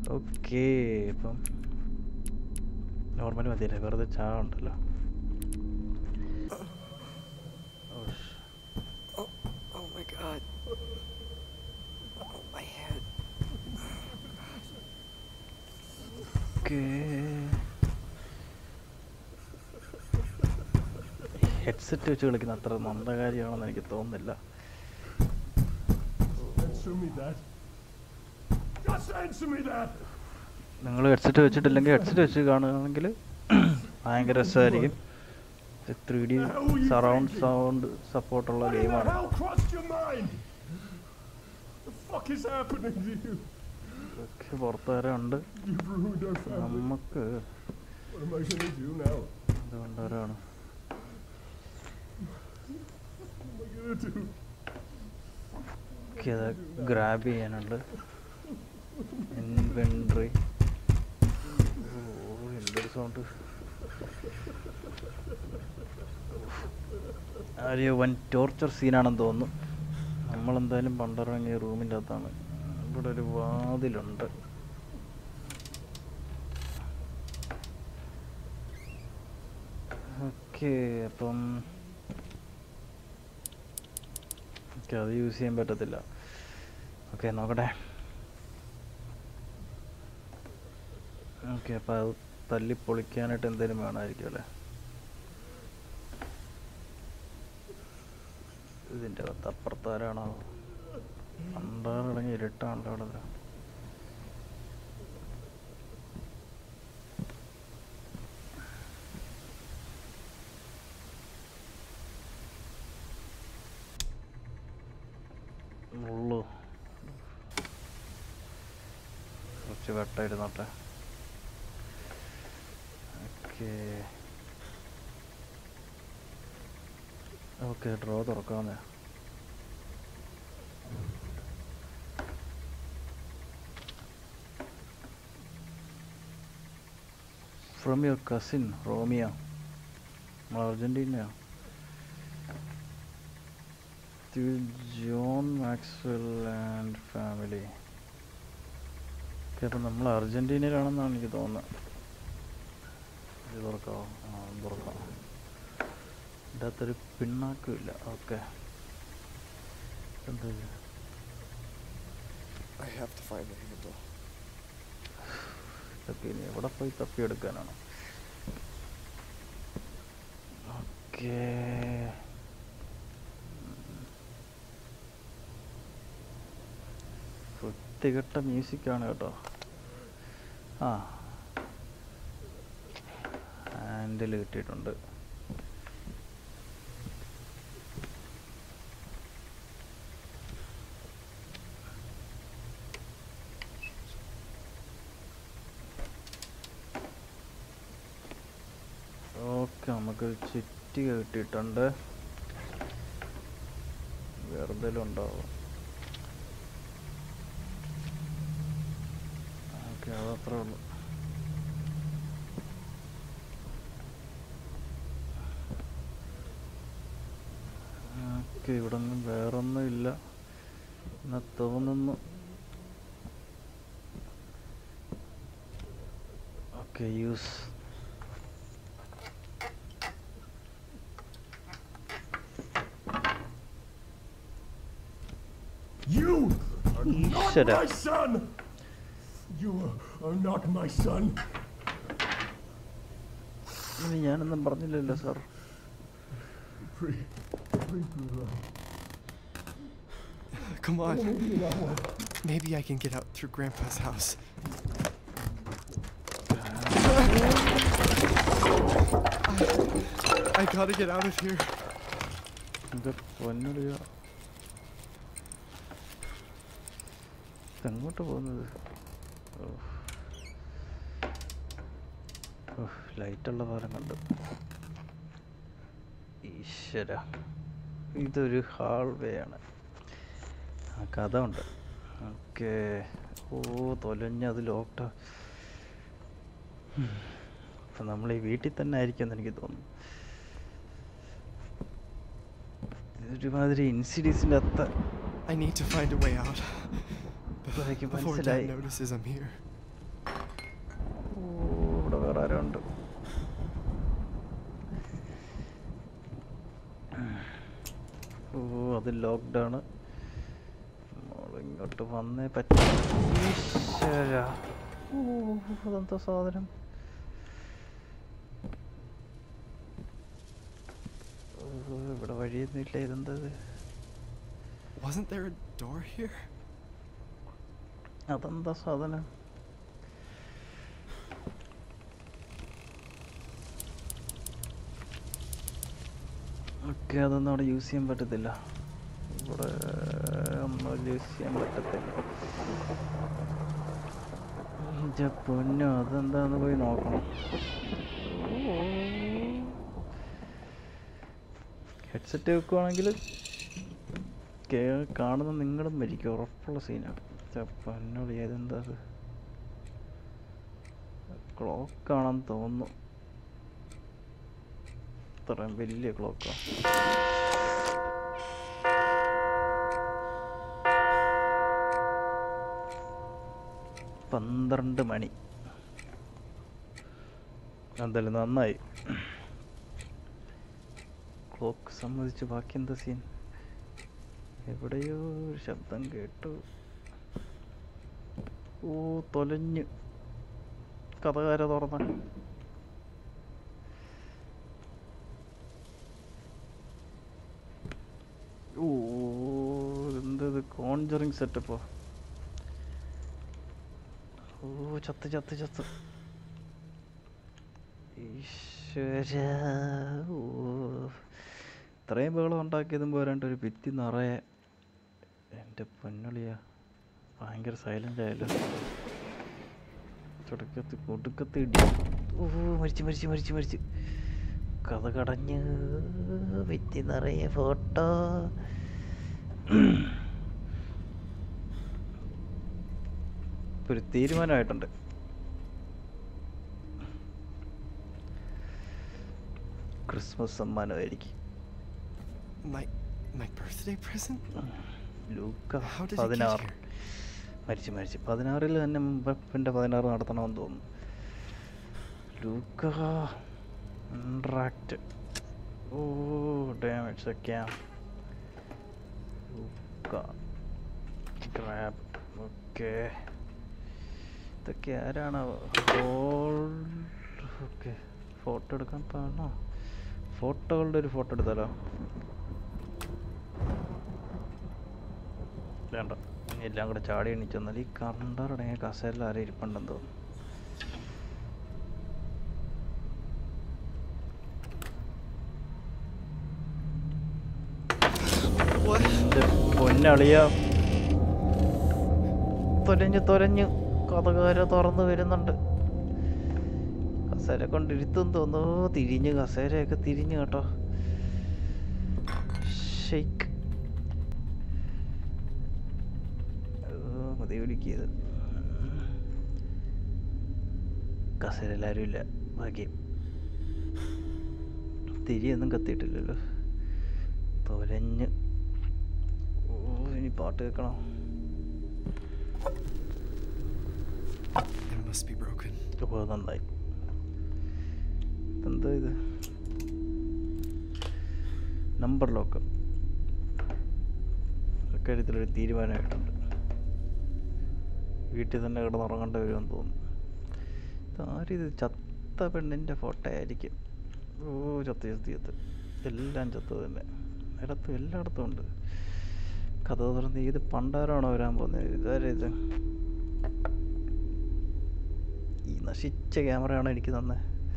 Okay ഇപ്പം normal മതിയല്ലേ വെറുതെ ചാവുണ്ടല്ലോ ഓ, ഷ്. Oh, oh my god. Oh, my head. Okay headset വെച്ച് കളിക്കുന്ന അത്ര നല്ല കാര്യമാണെന്ന് എനിക്ക് തോന്നുന്നില്ല Answer me that. Just answer me that. നിങ്ങൾ ഹെഡ്സെറ്റ് വെച്ചിട്ടില്ലെങ്കിൽ ഹെഡ്സെറ്റ് വെച്ച് കാണുകയാണെങ്കിൽ ഭയങ്കര രസമായിരിക്കും ത്രീ ഡി സറൗണ്ട് സൗണ്ട് സപ്പോർട്ടുള്ള What in the ഗെയിമാണ് hell crossed your mind? The fuck is happening to you? ഇതൊക്കെ പുറത്തുവരുണ്ട് You've ruined our family. നമുക്ക് What am I gonna do now? ഇത് കൊണ്ടുവരാണ് What am I gonna do? Okay അത് grab ചെയ്യാനുണ്ട് inventory ഓ എന്തൊരു sound ആരെയോ വൻ ടോർച്ചർ സീനാണെന്ന് തോന്നുന്നു നമ്മളെന്തായാലും പണ്ടിറങ്ങിയ റൂമിൻ്റെ അകത്താണ് ഇവിടെ ഒരു വാതിലുണ്ട് ഓക്കെ അപ്പം ഓക്കെ അത് യൂസ് ചെയ്യാൻ പറ്റത്തില്ല ഓക്കെ നോക്കട്ടെ ഓക്കെ അപ്പോൾ അത് തല്ലി പൊളിക്കാനായിട്ട് എന്തെങ്കിലും വേണമായിരിക്കും അല്ലേ ഇതിൻ്റെ അകത്ത് അപ്പുറത്താരാണോ പണ്ടാറടങ്ങി ഇരുട്ടാണല്ലോ അവിടെ ഉള്ളു കുറച്ച് വെട്ട ഇരുന്നോട്ടെ ഓക്കെ ഓക്കെ ഡ്രോ തുറക്കാവുന്നേ ഫ്രം യുവർ കസിൻ റോമിയ നമ്മൾ അർജൻറ്റീനയോ to John Maxwell and family okay അപ്പം നമ്മൾ അർജൻറ്റീനയിലാണെന്നാണ് എനിക്ക് തോന്നുന്നത് ഇത് തുറക്കാവോ ആ ഇത് തുറക്കാം ഇതിൻ്റെ അകത്തൊരു പിണ്ണാക്കും ഇല്ല ഓക്കെ എന്താ ഇത്? I have to find the handle. ഇതൊക്കെ ഇനി എവിടെ പോയി തപ്പിയെടുക്കാനാണ് ഓക്കേ വൃത്തികെട്ട മ്യൂസിക്കാണ് കേട്ടോ ആ ഹാൻഡിൽ കിട്ടിയിട്ടുണ്ട് ഓക്കെ നമുക്ക് ചുറ്റിക കിട്ടിയിട്ടുണ്ട് വേറെ എന്തെങ്കിലും ഉണ്ടാവും ഓക്കെ അതത്രേ ഉള്ളൂ ഓക്കെ ഇവിടെ ഒന്നും വേറൊന്നും ഇല്ല എന്ന് തോന്നുന്നു okay use You are not Shut up. my son! You are not my son. ഇനി ഞാനൊന്നും പറഞ്ഞില്ലല്ലോ sir Free. Free Bruno. Come on. Maybe I can get out through Grandpa's house. I, I gotta get out of here. ഇത് പൊന്നടിയോ എങ്ങോട്ട് പോകുന്നത് ലൈറ്റുള്ള പാലം കണ്ടു ഈശ്വര ഇതൊരു ഹാൾവേ ആണ് ആ കഥ ഉണ്ട് ഓക്കെ ഓ തൊലഞ്ഞ അത് ലോക്ക്ഡൗൺ അപ്പം നമ്മൾ ഈ വീട്ടിൽ തന്നെ ആയിരിക്കും എന്ന് എനിക്ക് തോന്നുന്നു ഇതൊരുമാതിരി ഇൻസിഡീസിൻ്റെ അത്ത I need to find a way out. ഇപ്പൊ എനിക്ക് Before Dad മനസ്സിലായി notices I'm here. ഉണ്ട് ഓ അത് ലോക്ക്ഡൗൺ ഇങ്ങോട്ട് വന്നേ പറ്റും ഈശ്വരാ. ഓ അതെന്താ സാധനം ഓ, ഇവിടെ വഴിയൊന്നുമില്ല ഇതെന്താ ഇത് Wasn't there a door here? അതെന്താ സാധനം ഓക്കെ അതൊന്നും അവിടെ യൂസ് ചെയ്യാൻ പറ്റത്തില്ല ഇവിടെ ഒന്നും യൂസ് ചെയ്യാൻ പറ്റത്തില്ല ഇന്റെ പൊന്നോ അതെന്താന്ന് പോയി നോക്കണം ഹെഡ്സെറ്റ് വെക്കുവാണെങ്കിൽ കേ- കാണുന്ന നിങ്ങളും മരിക്കും ഉറപ്പുള്ള സീനാണ് പൊന്നോളി ഏതെന്താ അത് ക്ലോക്കാണെന്ന് തോന്നുന്നു ഇത്രയും വലിയ ക്ലോക്കാണ് പന്ത്രണ്ട് മണി എന്തായാലും നന്നായി ക്ലോക്ക് സംബന്ധിച്ച് ബാക്കി എന്താ സീൻ എവിടെയോ ഒരു ശബ്ദം കേട്ടു ഓ തൊലഞ്ഞ് കഥകാര തുറന്ന ഓ എന്തത് കോൺജറിങ് സെറ്റപ്പോ ഓ ചത്ത് ചത്ത് ചത്ത് ഈശ്വര ഓ ഇത്രയും ബഹളം ഉണ്ടാക്കിയതും പോരാണ്ട് ഒരു ഭിത്തി നിറയെ എൻ്റെ പൊന്നളിയാ ഭയങ്കര സൈലൻ്റ് ആയല്ലോ തുടക്കത്ത് കൊടുക്കത്ത് ഇടി ഓ മരിച്ച് മരിച്ച് മരിച്ച് മരിച്ച് കഥ കടഞ്ഞ് ഭിത്തി നിറയെ ഫോട്ടോ ഒരു തീരുമാനമായിട്ടുണ്ട് ക്രിസ്മസ് സമ്മാനമായിരിക്കും My my birthday present? Luca How did it get പതിനാറ് here? മരിച്ചു മരിച്ചു പതിനാറിൽ തന്നെ മുമ്പപ്പിൻ്റെ പതിനാറ് നടത്തണമെന്ന് തോന്നുന്നു ലൂക്ക ഇൻട്രാക്ട് ഓ ഡാമേജ് ഒക്കെയാ ലൂക്ക ഗ്രാബ് ഓക്കെ ഇതൊക്കെ ആരാണ് ഓക്കെ ഫോട്ടോ എടുക്കാൻ പാടണോ ഫോട്ടോകളുടെ ഒരു ഫോട്ടോ എടുത്താലോ വേണ്ട ഇനി എല്ലാം കൂടെ ചാടി എണീച്ച് വന്നാൽ ഈ കണ്ടറടങ്ങിയ കസേരയിൽ ആരും ഇരിപ്പുണ്ടെന്ന് തോന്നുന്നു What? എൻ്റെ പൊന്നളിയ തൊരഞ്ഞ് തൊരഞ്ഞ് കഥകാര തുറന്നു വരുന്നുണ്ട് കസേര കൊണ്ടിരുത്തും തോന്നുന്നു തിരിഞ്ഞ് കസേരയൊക്കെ തിരിഞ്ഞ് കേട്ടോ ഷെയ്ക്ക് മതി വിളിക്കിയത് കസേരയിൽ ആരും ഇല്ല ഭാഗ്യം തിരിയൊന്നും കത്തിയിട്ടില്ലല്ലോ തൊലഞ്ഞ് ഓ ഇനി പാട്ട് കേൾക്കണം It must be broken. അപ്പോൾ അത് നന്നായി എന്താ ഇത് നമ്പർ ലോക്ക് അക്കാര്യത്തിലൊരു തീരുമാനമായിട്ടുണ്ട് വീട്ടിൽ തന്നെ കിടന്നുറങ്ങേണ്ടി വരുമെന്ന് തോന്നുന്നു ഇതാരിത് ചത്ത പെണ്ണിൻ്റെ ഫോട്ടോ ആയിരിക്കും ഓ ചത്ത് ചത്ത് ചത്ത് എല്ലാം ചത്ത് തന്നെ ഇടത്തും എല്ലായിടത്തും ഉണ്ട് കഥ തുറന്ന് ഇത് പണ്ടാരാണോ വരാൻ പോകുന്നത് ഇതാരാ ഇത് ഈ നശിച്ച ക്യാമറയാണോ എനിക്ക് തന്നെ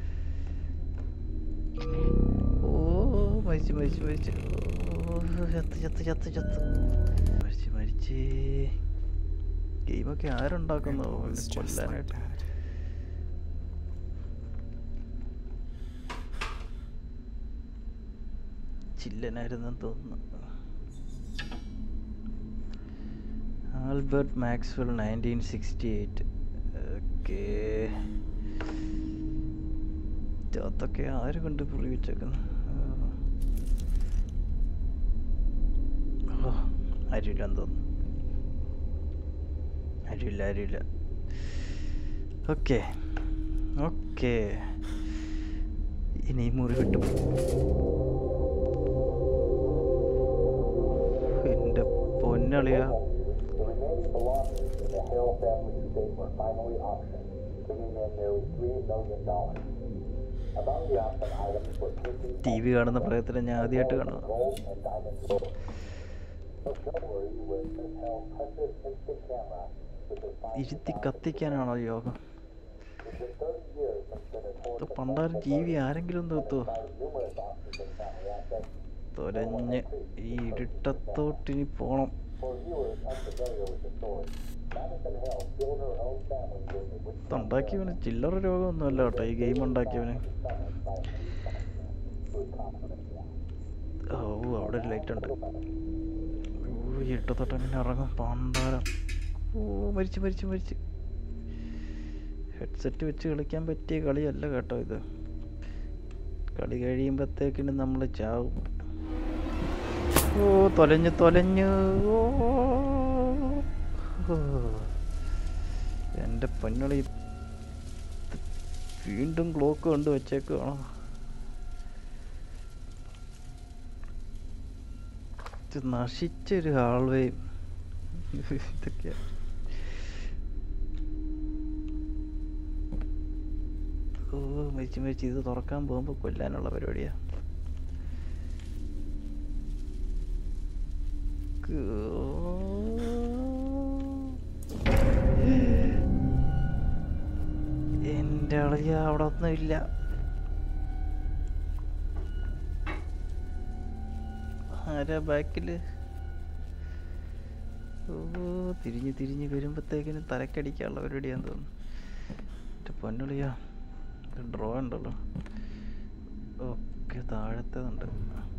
ഓ മരിച്ച് മരിച്ച് മരിച്ച് ഓ ചത്ത് ചത്ത് ചത്ത് ചത്ത് മരിച്ച് മരിച്ച് ഗെയിമൊക്കെ ആരുണ്ടാക്കുന്നോ Grandpa was just like കൊല്ലാനായിട്ട് Dad. ചില്ലനായിരുന്നെന്ന് തോന്നുന്നു Albert Maxwell nineteen sixty eight okay അതൊക്കെ ആര് കണ്ട് പുള്ളി വെച്ചേക്കുന്നു ഓ ആരുമില്ലെന്ന് തോന്നുന്നു ആരുമില്ല ആരുമില്ല ഓക്കെ ഓക്കെ ഇനി മുറി വിട്ടു എൻ്റെ പൊന്നളിയ The remaining belongings in the Harrell family estate were finally auctioned, bringing in nearly $3 million. Among the auction items were paintings T V കാണുന്ന പ്രായത്തിൽ ഞാൻ ആദ്യമായിട്ട് കാണുക gold and diamond jewelry. So jewelry with Miss Harrell's precious instant camera, which was finally ഇരുത്തി found. കത്തിക്കാനാണോ യോഗം It's been 30 years since the ഇത് notorious പണ്ടാരും T V ആരെങ്കിലും ഒന്ന് എത്തുമോ by numerous auctions and family assets. തൊലഞ്ഞ് ഈ ഇരുട്ടത്തോട്ടിനി പോണം For viewers unfamiliar with the story, Madison Hale killed her own family during the witch ഉണ്ടാക്കിയവന് ചില്ലറ രോഗമൊന്നുമല്ല കേട്ടോ ഈ ഗെയിം ഉണ്ടാക്കിയവന് summoned by a police officer who had confidence in ഓ അവിടെ ഒരു ലൈറ്റ് ഉണ്ട് ഓ ഈ ഇട്ടത്തോട്ട് അങ്ങനെ ഇറങ്ങും പണ്ടാരം ഓ മരിച്ചു മരിച്ചു മരിച്ചു ഹെഡ്സെറ്റ് വെച്ച് കളിക്കാൻ പറ്റിയ കളിയല്ല കേട്ടോ ഇത് കളി കഴിയുമ്പോഴത്തേക്കിന് നമ്മൾ ചാവും ഓ തൊലഞ്ഞ് തൊലഞ്ഞ് ഓ ഓ. എൻ്റെ പൊന്നളി വീണ്ടും ക്ലോക്ക് കൊണ്ട് വെച്ചേക്കുവാണോ ഇത് നശിച്ചൊരു ഹാൾവേയും ഇതൊക്കെയാ ഓ മരിച്ച് മരിച്ച് ഇത് തുറക്കാൻ പോകുമ്പോൾ കൊല്ലാനുള്ള പരിപാടിയാ എൻ്റെ അളിയ അവിടെ ഒന്നും ഇല്ല ആരാ ബാക്കില് ഓ തിരിഞ്ഞ് തിരിഞ്ഞ് വരുമ്പോഴത്തേക്കിന് തലക്കടിക്കാനുള്ള പരിപാടിയാന്ന് തോന്നുന്നു എൻ്റെ പൊന്നുളിയാ ഡ്രോ ഉണ്ടല്ലോ ഓക്കെ താഴത്തേതുണ്ട്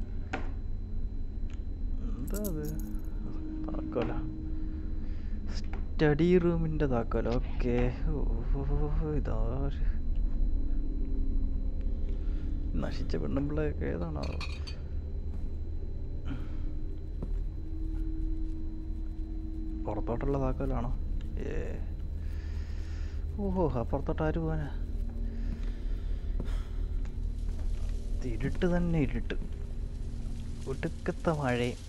എന്താ അത് താക്കോല സ്റ്റഡി റൂമിൻ്റെ താക്കോല ഓക്കെ ഓ ഇതാര് നശിച്ച പെണ്ണുമ്പിള്ളയൊക്കെ ഏതാണോ പുറത്തോട്ടുള്ള താക്കോലാണോ ഏ ഓഹോ അപ്പുറത്തോട്ട് ആര് പോവാനാ ഇരുട്ട് തന്നെ ഇരുട്ട് ഒടുക്കത്തെ മഴയും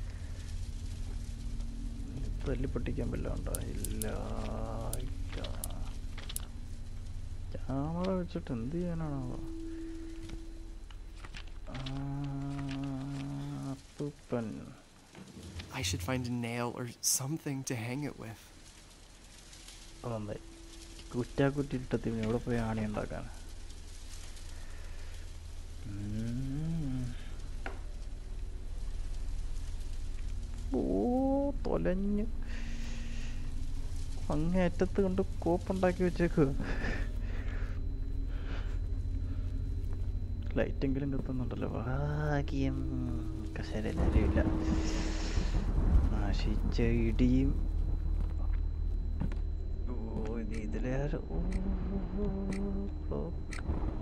തല്ലി പൊട്ടിക്കാൻ വല്ലതും ഉണ്ടോ ഇല്ല ഇല്ല. ക്യാമറ വെച്ചിട്ട് എന്ത് ചെയ്യാനാണോ അപ്പൂപ്പൻ I should find a nail or something to hang it with. നന്നായി കുറ്റാക്കുറ്റി ഇട്ടത്തി പിന്നെ എവിടെ പോയി ആണി ഉണ്ടാക്കാൻ ഉം. ഓ തൊലഞ്ഞ് അങ്ങേറ്റത്ത് കൊണ്ട് കോപ്പുണ്ടാക്കി വെച്ചേക്കുക ലൈറ്റെങ്കിലും കത്തുന്നുണ്ടല്ലോ ഭാഗ്യം കസേരയില്ല നശിച്ച ഇടിയും ഓ ഇത് ഇതിലേറെ ഓ ക്ലോക്ക്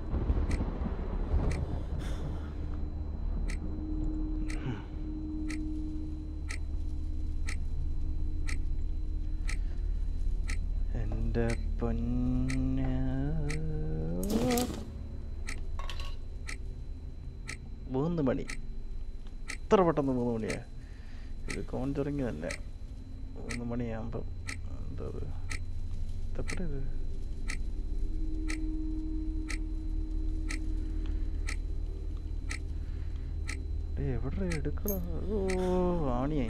എൻ്റെ പൊന്ന് മൂന്ന് മണി ഇത്ര പെട്ടെന്ന് മൂന്ന് മണിയാ ഇത് കോഞ്ചറിങ് തന്നെ മൂന്ന് മണിയാകുമ്പം എന്താ ഇത് ഇതെവിടെ ഇത് ഡേയ് എവിടെ എടുക്കടാ ഓ ആണിയായി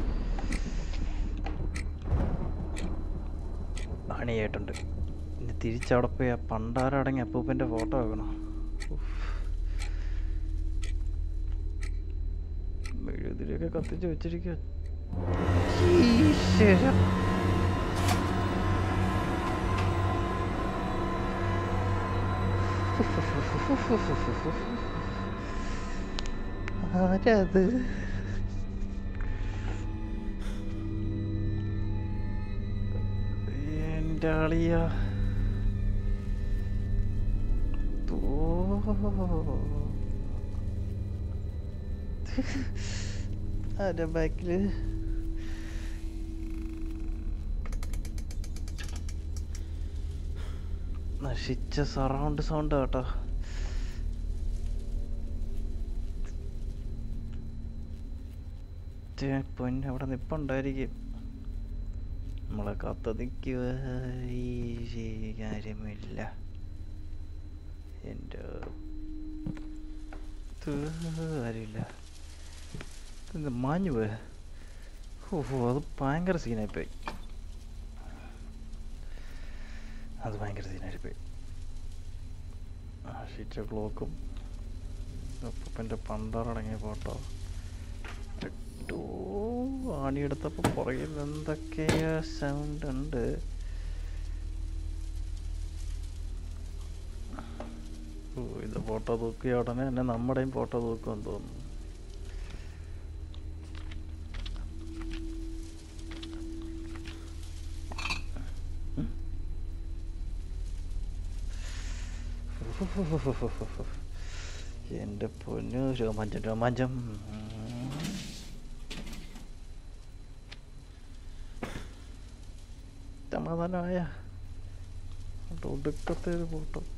ആണിയായിട്ടുണ്ട് ഇനി തിരിച്ചവിടെ പോയി ആ പണ്ടാരടങ്ങി അപ്പൂപ്പൻ്റെ ഫോട്ടോ വെക്കണം ഉഫ്. മെഴുകുതിരിയൊക്കെ കത്തിച്ച് വെച്ചിരിക്കുക ഈശ്വര ആരത് എൻ്റെ അളിയ ആരാ ബാക്കില് നശിച്ച സറൗണ്ട് സൗണ്ട് കേട്ടോ മറ്റേ പൊന്ന് അവിടെ നിപ്പുണ്ടായിരിക്കും നമ്മളെ കാത്ത നിൽക്കുക ഈ കാര്യമില്ല എൻ്റെ കാര്യമില്ല ഇത് മാഞ്ഞു പോയ ഓഹോ അത് ഭയങ്കര സീനായിപ്പോയി അത് ഭയങ്കര സീനായിപ്പോയി ആ ഷീറ്റ് ക്ലോക്കും അപ്പൻ്റെ പണ്ടാറടങ്ങിയ ഫോട്ടോ ഇട്ടു ആണിയെടുത്തപ്പോൾ പുറകിൽ എന്തൊക്കെയോ സൗണ്ട് ഉണ്ട് ഓ ഇത് ഫോട്ടോ തൂക്കിയ ഉടനെ തന്നെ നമ്മുടെയും ഫോട്ടോ തൂക്കുമെന്ന് തോന്നുന്നു ഉം. എൻ്റെ പൊന്നു രോമാഞ്ചം രോമാഞ്ചം സമാധാനമായ ഒടുക്കത്തെ ഒരു ഫോട്ടോ